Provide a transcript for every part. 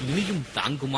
இனியும் தாங்குமா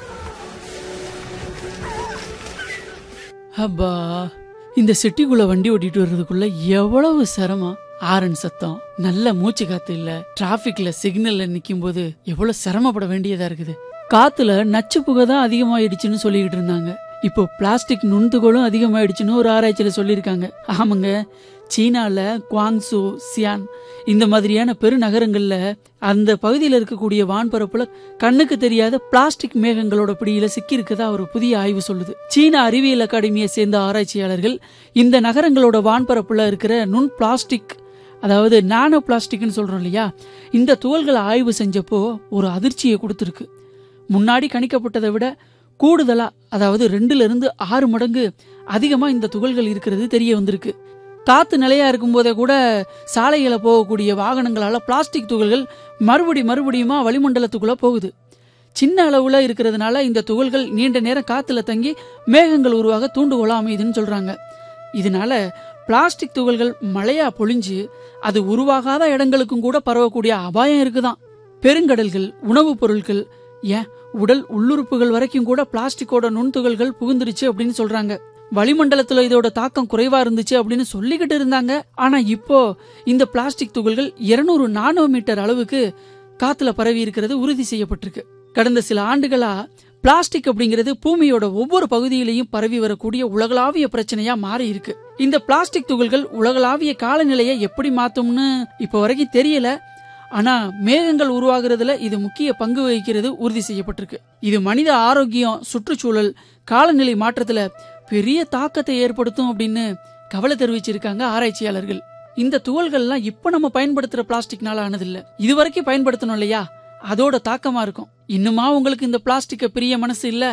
அப்பா இந்த சிட்டிக்குள்ள வண்டி ஓட்டிட்டு வர்றதுக்குள்ள எவ்வளவு சிரமம் ஆரன் சத்தம் நல்ல மூச்சு காத்து இல்ல டிராபிக்ல சிக்னல்ல நிக்கும் போது எவ்வளவு சிரமப்பட வேண்டியதா இருக்குது காத்துல நச்சு புகை தான் அதிகமாயிடுச்சுன்னு சொல்லிக்கிட்டு இருந்தாங்க இப்போ பிளாஸ்டிக் நுண்துகளும் அதிகமாயிடுச்சுன்னு ஒரு ஆராய்ச்சியில சொல்லியிருக்காங்க ஆமாங்க சீனால குவாங்சு சியான் இந்த மாதிரியான பெருநகரங்கள்ல அந்த பகுதியில் இருக்கக்கூடிய வான்பரப்புல கண்ணுக்கு தெரியாத பிளாஸ்டிக் மேகங்களோட பிடியில சிக்கி இருக்கதா ஒரு புதிய ஆய்வு சொல்லுது சீன அறிவியல் அகாடமியை சேர்ந்த ஆராய்ச்சியாளர்கள் இந்த நகரங்களோட வான்பரப்புல இருக்கிற நுண் பிளாஸ்டிக் அதாவது நானோ பிளாஸ்டிக்னு சொல்றோம் இல்லையா இந்த துகள்களை ஆய்வு செஞ்சப்போ ஒரு அதிர்ச்சியை கொடுத்துருக்கு முன்னாடி கணிக்கப்பட்டதை விட கூடுதலா அதாவது ரெண்டுல இருந்து ஆறு மடங்கு அதிகமா இந்த துகள்கள் இருக்கிறது தெரிய வந்திருக்கு காத்து நிலையா இருக்கும்போதே கூட சாலைகளை போகக்கூடிய வாகனங்களால பிளாஸ்டிக் துகள்கள் மறுபடி மறுபடியுமா வளிமண்டலத்துக்குள்ள போகுது சின்ன அளவுல இருக்கிறதுனால இந்த துகள்கள் நீண்ட நேரம் காத்துல தங்கி மேகங்கள் உருவாக தூண்டுகோலா அமையுதுன்னு சொல்றாங்க இதனால பிளாஸ்டிக் துகள்கள் மழையா பொழிஞ்சு அது உருவாகாத இடங்களுக்கும் கூட பரவக்கூடிய அபாயம் இருக்குதாம் பெருங்கடல்கள் உணவுப் பொருட்கள் ஏன் உடல் உள்ளுறுப்புகள் வரைக்கும் கூட பிளாஸ்டிக்கோட நுண்துகள்கள் புகுந்துருச்சு அப்படின்னு சொல்றாங்க வளிமண்டலத்துல இதோட தாக்கம் குறைவா இருந்துச்சு அப்படின்னு சொல்லிக்கிட்டு இருந்தாங்க ஆனா இப்போ இந்த பிளாஸ்டிக் துகள்கள் 200 நானோ மீட்டர் அளவுக்கு காத்துல பரவி இருக்கிறது உறுதி செய்யப்பட்டிருக்கு கடந்த சில ஆண்டுகளா பிளாஸ்டிக் அப்படிங்கிறது பூமியோட ஒவ்வொரு பகுதியிலையும் பரவி வரக்கூடிய உலகளாவிய பிரச்சனையா மாறி இருக்கு இந்த பிளாஸ்டிக் துகள்கள் உலகளாவிய காலநிலையை எப்படி மாத்தும்னு இப்போ வரைக்கும் தெரியல ஆனா மேகங்கள் உருவாகிறதுல இது முக்கிய பங்கு வகிக்கிறது உறுதி செய்யப்பட்டிருக்கு இது மனித ஆரோக்கியம் சுற்றுச்சூழல் காலநிலை மாற்றத்துல பெரிய தாக்கத்தை ஏற்படுத்தும் அப்படின்னு கவலை தெரிவிச்சிருக்காங்க ஆராய்ச்சியாளர்கள் இந்த துகள்கள்லாம் இப்ப நம்ம பயன்படுத்துற பிளாஸ்டிக்னால ஆனதில்ல இது வரைக்கும் பயன்படுத்தணும் இல்லையா அதோட தாக்கமா இருக்கும் இன்னுமா உங்களுக்கு இந்த பிளாஸ்டிக்க பிரிய மனசு இல்ல